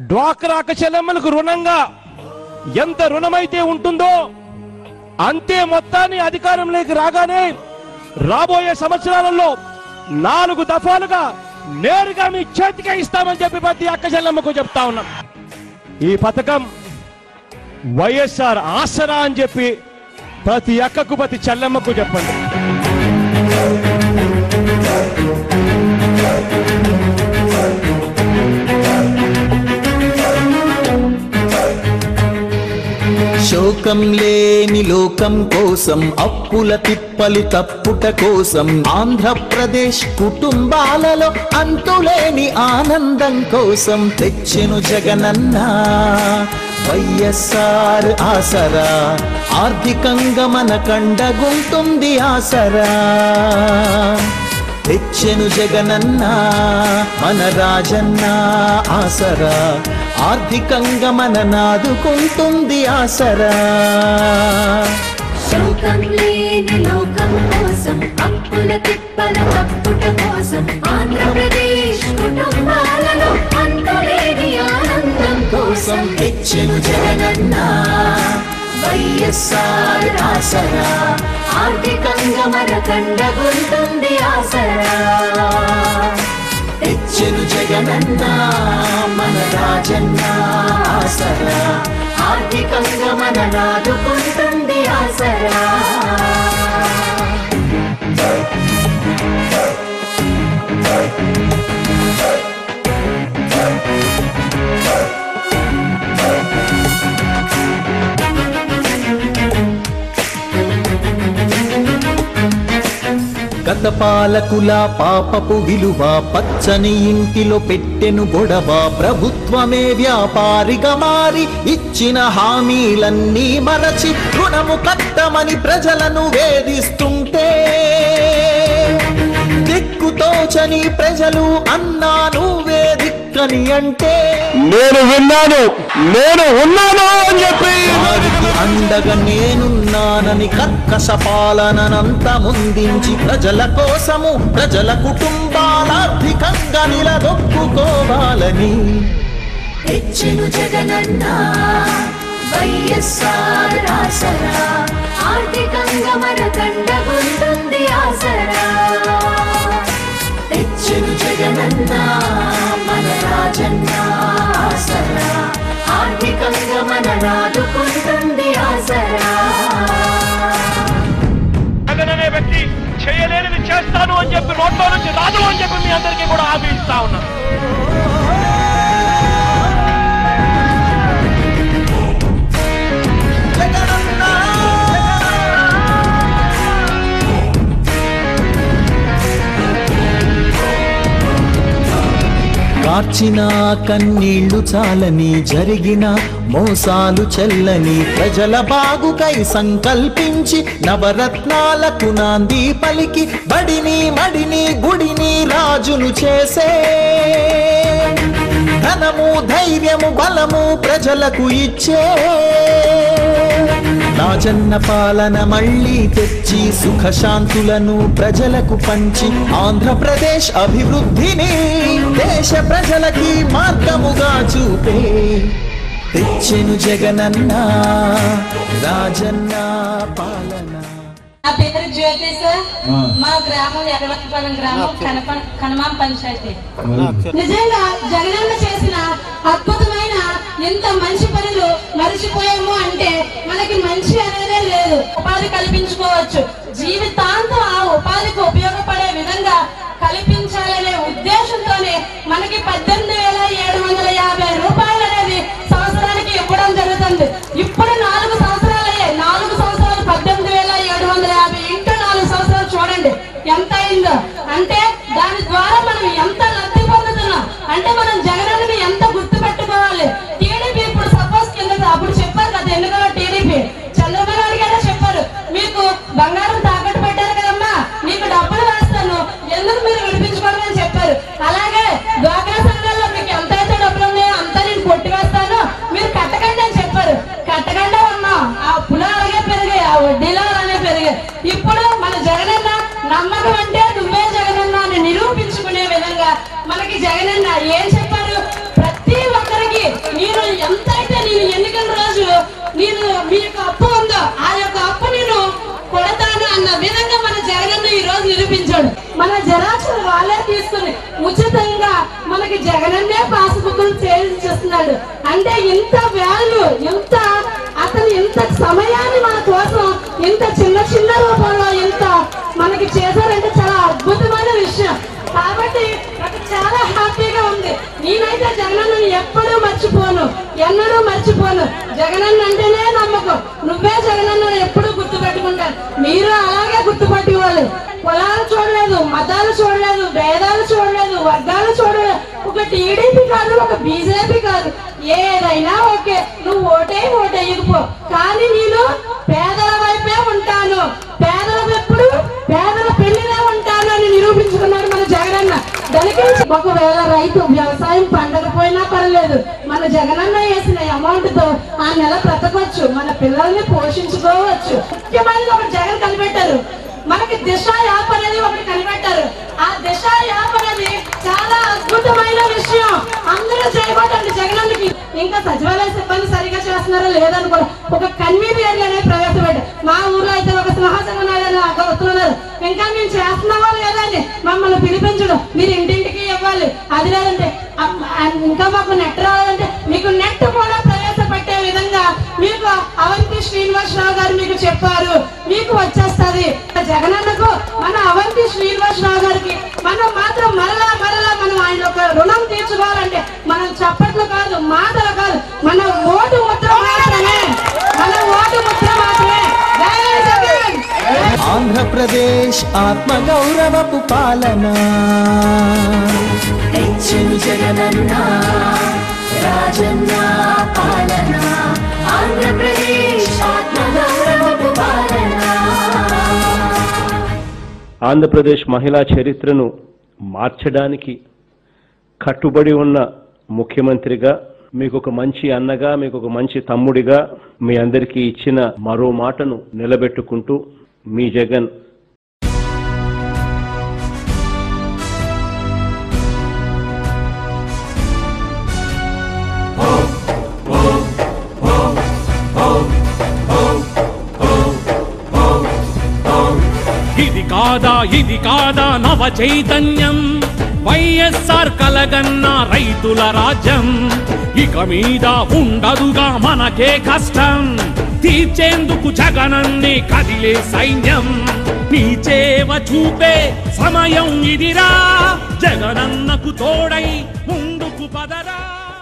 డ్వాక్రాక చెల్లెమ్మలకు రుణంగా ఎంత రుణమైతే ఉంటుందో అంతే మొత్తాన్ని అధికారంలోకి రాగానే రాబోయే సంవత్సరాలలో నాలుగు దఫాలుగా నేరుగా మీ చేతికే ఇస్తామని చెప్పి ప్రతి అక్క చెల్లెమ్మకు చెప్తా ఉన్నాం ఈ పథకం వైఎస్ఆర్ ఆసరా అని చెప్పి ప్రతి అక్కకు ప్రతి చెల్లెమ్మకు చెప్పండి శోకం లేని లోకం కోసం అప్పుల తిప్పలు తప్పుట కోసం ఆంధ్రప్రదేశ్ కుటుంబాలలో అంతులేని ఆనందం కోసం తెచ్చెను జగనన్న వైఎస్ఆర్ ఆసరా ఆర్థికంగా మన కండగుంటుంది ఆసరా తెచ్చెను జగనన్న మన రాజన్న ఆసరా ఆర్థికంగా మన నాదుకుంటుంది ఆసరా శోకం లేని లోకం కోసం అప్పుల తిప్పల తప్పుట కోసం ఆంధ్రప్రదేశ్ కుటుంబాలలో అంతులేని ఆనందం కోసం తెచ్చెను జగనన్న వైఎస్ఆర్ ఆసరా ఆర్థికంగా మన కండగుంటుంది ఆసరా తెచ్చెను జగనన్న మన రాజన్న ఆసరా ఆర్థికంగా మన నాదుకుంటుంది ఆసరా గత పాలకుల పాపపు విలువ పచ్చని ఇంటిలో పెట్టెను గొడవ ప్రభుత్వమే వ్యాపారిగా మారి ఇచ్చిన హామీలన్నీ మరచి రుణము కట్టమని ప్రజలను వేధిస్తుంటే దిక్కుతోచని ప్రజలు అన్నా నువ్వే దిక్కని అంటే నేను విన్నాను నేను ఉన్నాను అని చెప్పి వారికి అండగా నేనున్నానని కర్కశ పాలనంత ముందించి ప్రజల కోసము ప్రజల కుటుంబాల ఆర్థికంగా నిలదొక్కుకోవాలని తెచ్చెను జగనన్న వైఎస్ఆర్ ఆసరా ఆర్థికంగా మన కండగుంటుంది ఆసరా తెచ్చెను జగనన్న మన రాజన్న ఆసరా ఆర్థికంగా మన నాదుకుంటుంది ఆసరా జగన్ అనే వ్యక్తి చేయలేనిది చేస్తాను అని చెప్పి నోట్లో నుంచి రాదు అని చెప్పి మీ అందరికీ కూడా హామీ ఇస్తా ఉన్నా కార్చిన కన్నీళ్లు చాలని జరిగిన మోసాలు చెల్లని ప్రజల బాగుకై సంకల్పించి నవరత్నాలకు నాంది పలికి బడిని మడిని గుడిని రాజును చేసే ధనము ధైర్యము బలము ప్రజలకు ఇచ్చే రాజన్న పాలన మళ్ళీ తెచ్చి సుఖశాంతులను ప్రజలకు పంచి ఆంధ్రప్రదేశ్ అభివృద్ధిని దేశ ప్రజలకి మార్గముగా చూపే తెచ్చెను జగనన్న రాజన్న పాలన నా పేరు జ్యోతి సార్ మా గ్రామం ఎర్రవల్లిపాలెం గ్రామం కనప కనమాం పంచాయతీ నిజంగా జగనన్న చేసిన అద్భుతమైన ఎంత మంచి పనులు మరిచిపోయాము అంటే మనకి మంచి అనేదే లేదు ఉపాధి కల్పించుకోవచ్చు జీవితాంతం ఆ ఉపాధికి ఉపయోగపడే విధంగా కల్పించాలనే ఉద్దేశంతోనే మనకి పద్దెనిమిది వేల ఏడు వందల యాభై రూపాయలు అనేది సంవత్సరానికి ఇవ్వడం జరుగుతుంది ఇప్పుడు నాలుగు సంవత్సరాలు అయ్యాయి నాలుగు సంవత్సరాలు పద్దెనిమిది వేల ఏడు వందల యాభై ఇంటూ నాలుగు సంవత్సరాలు చూడండి ఎంత అయిందో అంటే దాని ద్వారా మనం ఎంత లబ్ధి పొందుతున్నాం అంటే మనం జగనన్నని ఎంత గుర్తు పెట్టుకోవాలి టీడీపీ ఇప్పుడు సపోజ్ కింద అప్పుడు చెప్పారు కదా ఎన్నికల్లో టీడీపీ చంద్రబాబు నాయుడు గారే చెప్పారు మీకు బంగారం తాకట్టు పెట్టారు కదమ్మా మీకు డబ్బులు వేస్తాను ఎందుకు మీరు విడిపించుకోవడం అని చెప్పారు అలాగే డ్వాక్రా సంఘాల్లో మీకు ఎంత అయితే డబ్బులు ఉన్నాయో అంతా నేను కొట్టి వేస్తాను మీరు కట్టకండి అని చెప్పారు కట్టకుండా ఉన్నాం ఆ అప్పులు అలాగే పెరిగాయి ఆ వడ్డీలు అలాగే పెరిగాయి ఇప్పుడు మన జగనన్న నమ్మకం అంటే నువ్వే జగనన్న అని నిరూపించుకునే విధంగా మనకి జగనన్న ఏం చెప్పారు ప్రతి ఒక్కరికి తీసుకుని ఉచితంగా మనకి జగనన్నే పాస్బుక్లు చేస్తున్నాడు అంటే ఇంత వాల్యూ ఇంత అతను ఇంత సమయాన్ని మన కోసం ఇంత చిన్న చిన్న రూపంలో ఇంత మనకి చేశారంటే చాలా అద్భుతమైన విషయం కాబట్టి నాకు చాలా హ్యాపీగా ఉంది నేనైతే జగనన్నని ఎప్పుడూ మర్చిపోను ఎన్నడూ మర్చిపోను జగనన్న అంటేనే నమ్మకం నువ్వే జగనన్నని ఎప్పుడూ గుర్తుపెట్టుకుంటాను మీరు అలాగే గుర్తుపట్టేవాళ్ళు కులాలు చూడలేదు మతాలు చూడలేదు భేదాలు చూడలేదు వర్గాలు చూడలేదు ఒక టీడీపీ కాదు ఒక బీజేపీ కాదు ఏదైనా ఓకే నువ్వు ఓటే ఓటే ఇగిపో కానీ నేను పేదల వైపే ఉంటాను పేదల ఎప్పుడు పేదల పెళ్లినే ఉంటాను అని నిరూపించుకున్నాడు మన జగనన్న దానికి ఒకవేళ రైతు వ్యవసాయం పండకపోయినా పర్లేదు మన జగనన్న వేసిన అమౌంట్ తో ఆ నెల బ్రతకొచ్చు మన పిల్లల్ని పోషించుకోవచ్చు ముఖ్యమైనది ఒకటి జగన్ కనిపెట్టారు మనకి దిశ యాప్ అనేది ఒకటి కనిపెట్టారు ఆ దిశ యాప్ అనేది చాలా అద్భుతమైన విషయం అందరూ చేయబోతండి జగనన్నకి ఇంకా సచివాలయ సిబ్బంది సరిగా చేస్తున్నారో లేదనుకో ఒక కన్వీనియర్ అనేది ప్రవేశపెట్టారు మా ఊర్లో అయితే ఒక సింహాసనం నాయన వస్తున్నారు ఇంకా మేము చేస్తున్నామో లేదండి మమ్మల్ని పిలిపించడం మీరు ఇంటింటికి ఇవ్వాలి అది లేదంటే అమ్- అమ్- ఇంకా మాకు నెట్ రావాలంటే మీకు నెట్ కూడా ప్రవేశపెట్టే విధంగా మీకు అవంతి శ్రీనివాసరావు గారు మీకు చెప్పారు మీకు వచ్చేస్తది జగనన్నకు మన అవంతి శ్రీనివాసరావు గారికి మనం మాత్రం మరలా మరలా మనం ఆయన ఒక రుణం తీర్చుకోవాలంటే మనం చప్పట్లు కాదు మాటలు కాదు మన ఓటు ముద్ర మాత్రమే మన ఓటు ముద్ర మాత్రమే జై జగన్ ఆంధ్రప్రదేశ్ ఆత్మగౌరవపు పాలన తెచ్చని జగనన్న రాజన్న పాలన ఆంధ్రప్రదేశ్ ఆత్మగౌరవపు పాలన ఆంధ్రప్రదేశ్ మహిళా చరిత్రను మార్చడానికి కట్టుబడి ఉన్న ముఖ్యమంత్రిగా మీకు ఒక మంచి అన్నగా మీకు ఒక మంచి తమ్ముడిగా మీ అందరికీ ఇచ్చిన మరో మాటను నిలబెట్టుకుంటూ మీ జగన్ ఇది కాదా ఇది కాదా నవ చైతన్యం వైఎస్ఆర్ కలగన్న రైతుల రాజ్యం ఇక మీద ఉండదుగా మనకే కష్టం తీర్చేందుకు జగనన్నే కదిలే సైన్యం నీ చేవ చూపే సమయం ఇదిరా జగనన్నకు తోడై ముందుకు పదరా